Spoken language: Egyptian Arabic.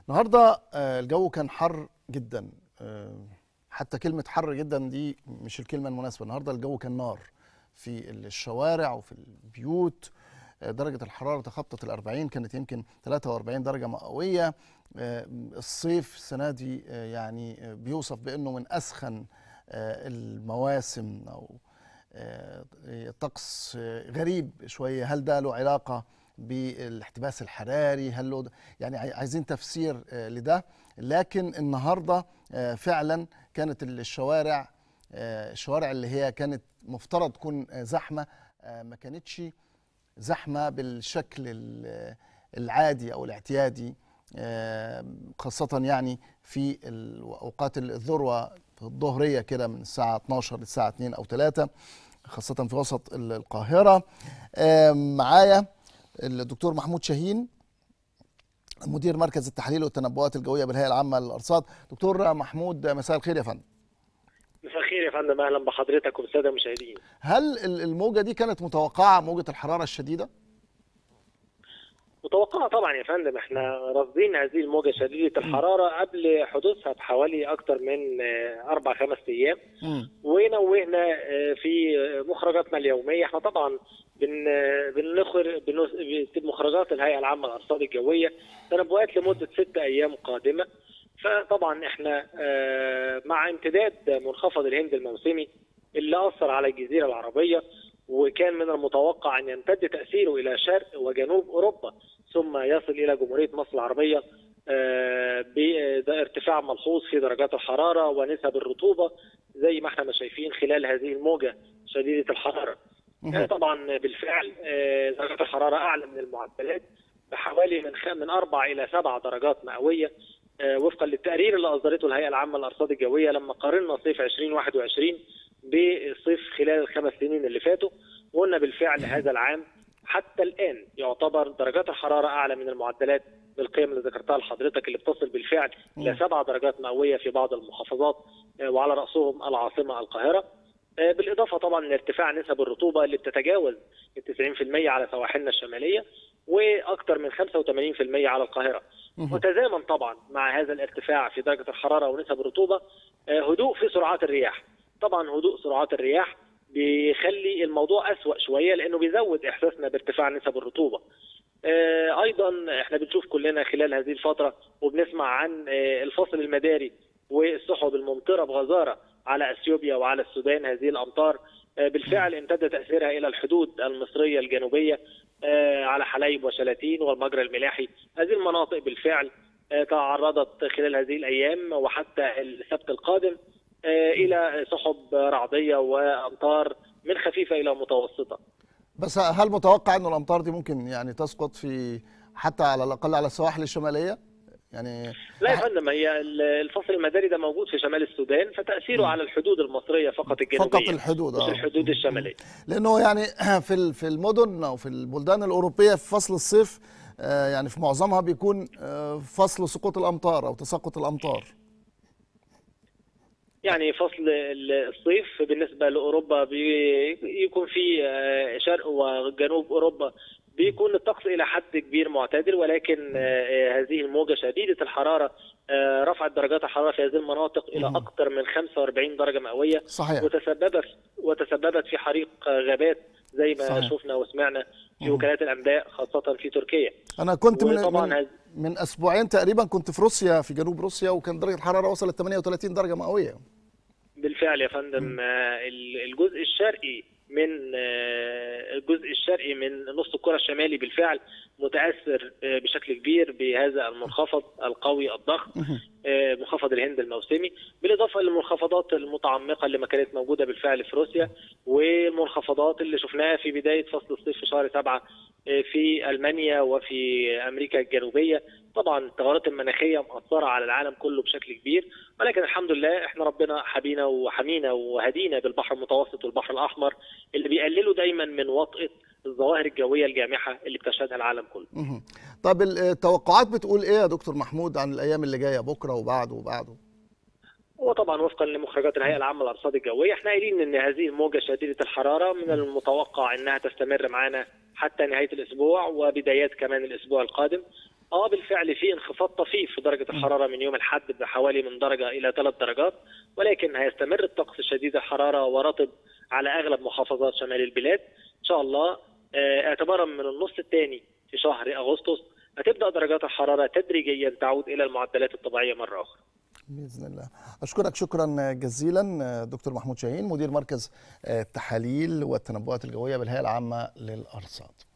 النهارده آه، الجو كان حر جدا آه، حتى كلمة حر جدا دي مش الكلمة المناسبة النهارده الجو كان نار في الشوارع وفي البيوت آه، درجة الحرارة تخطت الأربعين كانت يمكن 43 درجة مئوية آه، الصيف السنة دي آه، يعني آه، بيوصف بأنه من أسخن آه، المواسم أو آه، طقس آه، غريب شوية هل ده له علاقة بالاحتباس الحراري هل له يعني عاي- عايزين تفسير آه، لده لكن النهارده آه، فعلا كانت الشوارع آه، الشوارع اللي هي كانت مفترض تكون آه، زحمه آه، ما كانتش زحمه بالشكل ال- العادي او الاعتيادي آه، خاصه يعني في ال- اوقات الذروه في الظهريه كده من الساعه 12 للساعه 2 او 3 خاصه في وسط ال- القاهره آه، معايا الدكتور محمود شاهين مدير مركز التحليل والتنبؤات الجويه بالهيئه العامه للارصاد دكتور محمود مساء الخير يا فندم مساء الخير يا فندم اهلا بحضرتك وبالساده المشاهدين هل ال- الموجه دي كانت متوقعه موجه الحراره الشديده متوقعه طبعا يا فندم احنا راصدين هذه الموجه شديده الحراره قبل حدوثها بحوالي اكثر من آه، اربع خمس ايام مم. ونوهنا آه، في مخرجاتنا اليوميه احنا طبعا بن بنخر بنس- مخرجات الهيئه العامه للارصاد الجويه تنبؤات لمده ست ايام قادمه فطبعا احنا آه، مع امتداد منخفض الهند الموسمي اللي اثر على الجزيره العربيه وكان من المتوقع ان يمتد تاثيره الى شرق وجنوب اوروبا ثم يصل الى جمهوريه مصر العربيه آه، بارتفاع ملحوظ في درجات الحراره ونسب الرطوبه زي ما احنا ما شايفين خلال هذه الموجه شديده الحراره. مهم. طبعا بالفعل آه، درجات الحراره اعلى من المعدلات بحوالي من خ... من اربع الى سبع درجات مئويه آه، وفقا للتقرير اللي اصدرته الهيئه العامه للارصاد الجويه لما قارنا صيف 2021 بصيف خلال الخمس سنين اللي فاتوا وقلنا بالفعل هذا العام حتى الان يعتبر درجات الحراره اعلى من المعدلات بالقيم اللي ذكرتها لحضرتك اللي بتصل بالفعل الى سبع درجات مئويه في بعض المحافظات آه، وعلى راسهم العاصمه القاهره آه، بالاضافه طبعا لارتفاع نسب الرطوبه اللي بتتجاوز ال 90% على سواحلنا الشماليه واكثر من 85% على القاهره. مهم. وتزامن طبعا مع هذا الارتفاع في درجه الحراره ونسب الرطوبه آه، هدوء في سرعات الرياح. طبعا هدوء سرعات الرياح بيخلي الموضوع أسوأ شويه لانه بيزود احساسنا بارتفاع نسب الرطوبه. آه، ايضا احنا بنشوف كلنا خلال هذه الفتره وبنسمع عن آه، الفصل المداري والسحب الممطره بغزاره على اثيوبيا وعلى السودان هذه الامطار آه، بالفعل امتد تاثيرها الى الحدود المصريه الجنوبيه آه، على حلايب وشلاتين والمجرى الملاحي هذه المناطق بالفعل آه، تعرضت خلال هذه الايام وحتى السبت القادم آه، الى سحب رعديه وامطار من خفيفه الى متوسطه بس هل متوقع انه الامطار دي ممكن يعني تسقط في حتى على الاقل على السواحل الشماليه يعني لا يا فندم هي الفصل المداري ده موجود في شمال السودان فتاثيره على الحدود المصريه فقط الجنوبيه فقط الحدود مش اه الحدود الشماليه لانه يعني في ال- في المدن او في البلدان الاوروبيه في فصل الصيف آه، يعني في معظمها بيكون آه، فصل سقوط الامطار او تساقط الامطار يعني فصل ال- الصيف بالنسبه لاوروبا بيكون في آه، شرق وجنوب اوروبا بيكون الطقس الى حد كبير معتدل ولكن آه، هذه الموجه شديده الحراره آه، رفعت درجات الحراره في هذه المناطق الى اكثر من 45 درجه مئويه صحيح وتسببت وتسببت في حريق غابات زي ما صحيح. شفنا وسمعنا في وكالات الانباء خاصه في تركيا انا كنت من وطبعاً من, هذا- من اسبوعين تقريبا كنت في روسيا في جنوب روسيا وكان درجه الحراره وصلت 38 درجه مئويه بالفعل يا فندم آه، ال- الجزء الشرقي من آه، الجزء الشرقي من نص الكرة الشمالي بالفعل متأثر آه، بشكل كبير بهذا المنخفض القوي الضخم آه، منخفض الهند الموسمي بالإضافة للمنخفضات المتعمقة اللي ما كانت موجودة بالفعل في روسيا والمنخفضات اللي شفناها في بداية فصل الصيف في شهر سبعة آه، في ألمانيا وفي أمريكا الجنوبية طبعا التغيرات المناخية مأثرة على العالم كله بشكل كبير ولكن الحمد لله احنا ربنا حبينا وحمينا وهدينا بالبحر المتوسط والبحر الأحمر اللي بيقللوا دايما من وطأة الظواهر الجوية الجامحة اللي بتشهدها العالم كله مهم. طب ال- التوقعات بتقول ايه يا دكتور محمود عن الايام اللي جايه بكره وبعده وبعده وطبعا وفقا لمخرجات الهيئه العامه للارصاد الجويه احنا قايلين ان هذه الموجه شديده الحراره من المتوقع انها تستمر معنا حتى نهايه الاسبوع وبدايات كمان الاسبوع القادم اه بالفعل في انخفاض طفيف في درجه الحراره من يوم الاحد بحوالي من درجه الى ثلاث درجات ولكن هيستمر الطقس شديد الحراره ورطب على اغلب محافظات شمال البلاد ان شاء الله اعتبارا من النص الثاني في شهر اغسطس هتبدا درجات الحراره تدريجيا تعود الى المعدلات الطبيعيه مره اخرى. باذن الله اشكرك شكرا جزيلا دكتور محمود شاهين مدير مركز التحاليل والتنبؤات الجويه بالهيئه العامه للارصاد